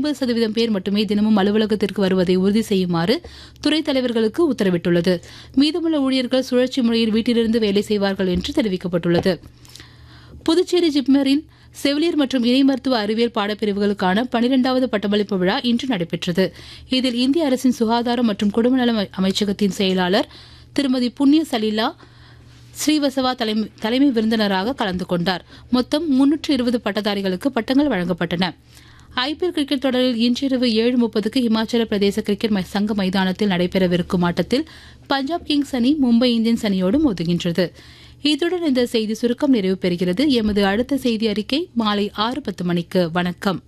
ஐம்பது சதவீதம் பேர் மட்டுமே தினமும் அலுவலகத்திற்கு வருவதை உறுதி செய்யுமாறு துறைத் தலைவர்களுக்கு உத்தரவிட்டுள்ளது மீதமுள்ள ஊழியர்கள் சுழற்சி முறையில் வீட்டிலிருந்து வேலை செய்வார்கள் என்று தெரிவிக்கப்பட்டுள்ளது புதுச்சேரி ஜிப்மரின் செவிலியர் மற்றும் இணை மருத்துவ அறிவியல் பாடப்பிரிவுகளுக்கான பனிரெண்டாவது பட்டமளிப்பு விழா இன்று நடைபெற்றது இதில் இந்திய அரசின் சுகாதாரம் மற்றும் குடும்ப நல அமைச்சகத்தின் செயலாளர் திருமதி புண்ணிய சலீலா ஸ்ரீவசவா தலைமை தலைமை விருந்தினராக கலந்து கொண்டார் மொத்தம் முன்னூற்று இருபது பட்டதாரிகளுக்கு பட்டங்கள் வழங்கப்பட்டன ஐபிஎல் கிரிக்கெட் தொடரில் இன்றிரவு ஏழு முப்பதுக்கு இமாச்சல பிரதேச கிரிக்கெட் மை- சங்க மைதானத்தில் நடைபெறவிருக்கும் ஆட்டத்தில் பஞ்சாப் கிங்ஸ் அணி மும்பை இந்தியன்ஸ் அணியோடு மோதுகின்றது இத்துடன் இந்த செய்தி சுருக்கம் நிறைவு பெறுகிறது எமது அடுத்த செய்தி அறிக்கை மாலை ஆறு பத்து மணிக்கு வணக்கம்